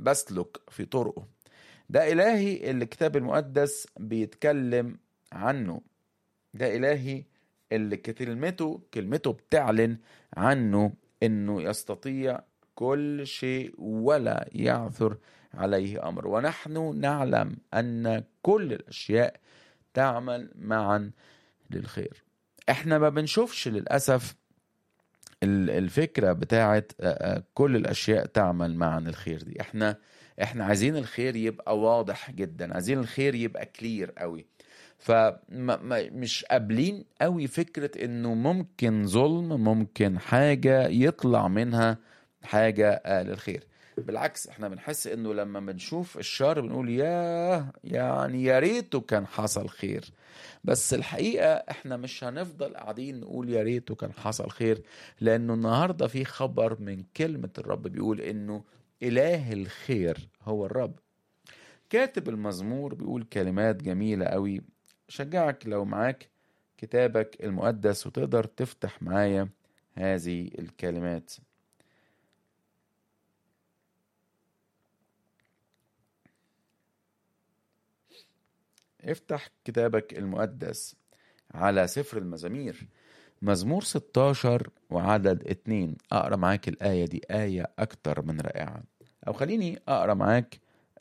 بسلك في طرقه ده إلهي اللي الكتاب المقدس بيتكلم عنه ده إلهي اللي كلمته كلمته بتعلن عنه إنه يستطيع كل شيء ولا يعثر عليه أمر ونحن نعلم أن كل الأشياء تعمل معا للخير احنا ما بنشوفش للأسف الفكرة بتاعت كل الأشياء تعمل معا للخير دي احنا احنا عايزين الخير يبقى واضح جدا عايزين الخير يبقى كلير قوي فمش قابلين قوي فكرة انه ممكن ظلم ممكن حاجة يطلع منها حاجة للخير بالعكس احنا بنحس انه لما بنشوف الشر بنقول ياه يعني يا ريته كان حصل خير بس الحقيقة احنا مش هنفضل قاعدين نقول يا ريته كان حصل خير لانه النهاردة في خبر من كلمة الرب بيقول انه اله الخير هو الرب كاتب المزمور بيقول كلمات جميلة قوي شجعك لو معاك كتابك المقدس وتقدر تفتح معايا هذه الكلمات افتح كتابك المقدس على سفر المزامير مزمور 16 وعدد 2 اقرا معاك الايه دي ايه اكتر من رائعه او خليني اقرا معاك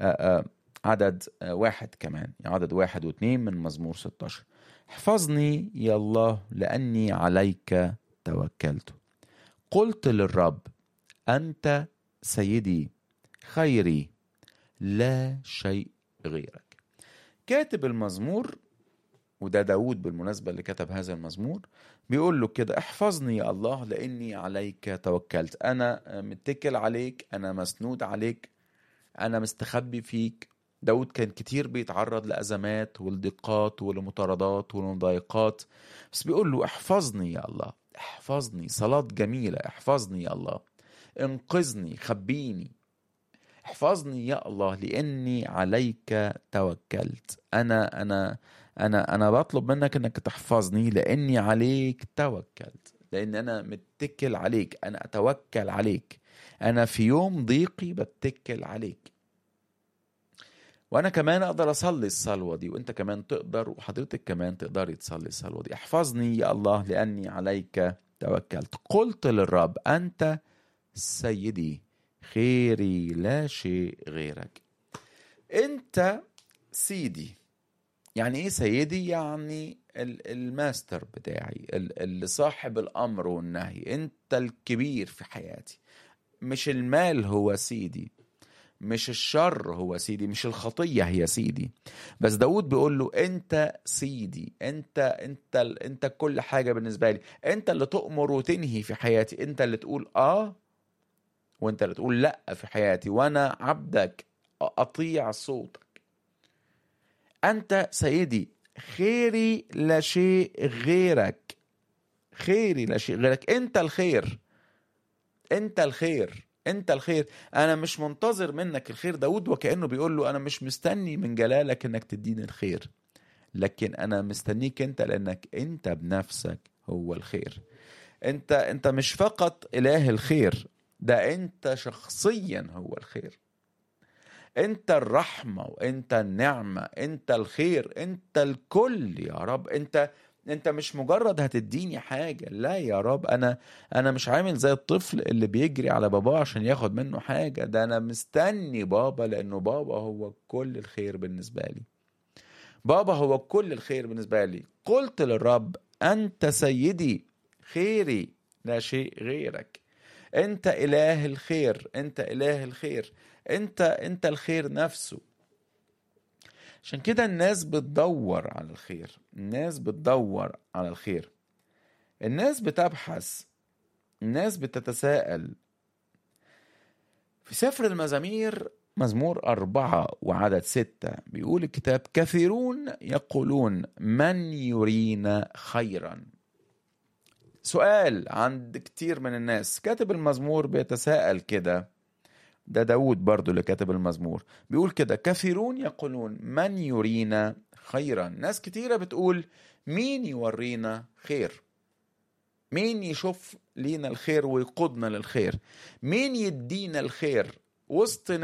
عدد واحد كمان عدد واحد واثنين من مزمور 16 احفظني يا الله لاني عليك توكلت قلت للرب انت سيدي خيري لا شيء غيرك كاتب المزمور وده داود بالمناسبة اللي كتب هذا المزمور بيقول له كده احفظني يا الله لاني عليك توكلت انا متكل عليك انا مسنود عليك انا مستخبي فيك داود كان كتير بيتعرض لأزمات ولضيقات ولمطاردات ولمضايقات بس بيقول له احفظني يا الله احفظني صلاة جميلة احفظني يا الله انقذني خبيني احفظني يا الله لاني عليك توكلت انا انا انا انا بطلب منك انك تحفظني لاني عليك توكلت لان انا متكل عليك انا اتوكل عليك انا في يوم ضيقي بتكل عليك وانا كمان اقدر اصلي الصلوه دي وانت كمان تقدر وحضرتك كمان تقدري تصلي الصلوه دي احفظني يا الله لاني عليك توكلت قلت للرب انت سيدي خيري لا شيء غيرك انت سيدي يعني ايه سيدي يعني الماستر بتاعي اللي صاحب الامر والنهي انت الكبير في حياتي مش المال هو سيدي مش الشر هو سيدي مش الخطيه هي سيدي بس داود بيقول له انت سيدي انت انت انت كل حاجه بالنسبه لي انت اللي تؤمر وتنهي في حياتي انت اللي تقول اه وانت اللي تقول لا في حياتي وانا عبدك اطيع صوتك انت سيدي خيري لا شيء غيرك خيري لا شيء غيرك انت الخير انت الخير انت الخير انا مش منتظر منك الخير داود وكانه بيقول له انا مش مستني من جلالك انك تديني الخير لكن انا مستنيك انت لانك انت بنفسك هو الخير انت انت مش فقط اله الخير ده انت شخصيا هو الخير انت الرحمه وانت النعمه انت الخير انت الكل يا رب انت انت مش مجرد هتديني حاجه لا يا رب انا انا مش عامل زي الطفل اللي بيجري على باباه عشان ياخد منه حاجه ده انا مستني بابا لانه بابا هو كل الخير بالنسبه لي بابا هو كل الخير بالنسبه لي قلت للرب انت سيدي خيري لا شيء غيرك انت اله الخير انت اله الخير انت انت الخير نفسه عشان كده الناس بتدور على الخير الناس بتدور على الخير الناس بتبحث الناس بتتساءل في سفر المزامير مزمور أربعة وعدد ستة بيقول الكتاب كثيرون يقولون من يرينا خيرا سؤال عند كتير من الناس كاتب المزمور بيتساءل كده ده داود برضو اللي كاتب المزمور بيقول كده كثيرون يقولون من يرينا خيرا ناس كتيرة بتقول مين يورينا خير مين يشوف لينا الخير ويقودنا للخير مين يدينا الخير وسط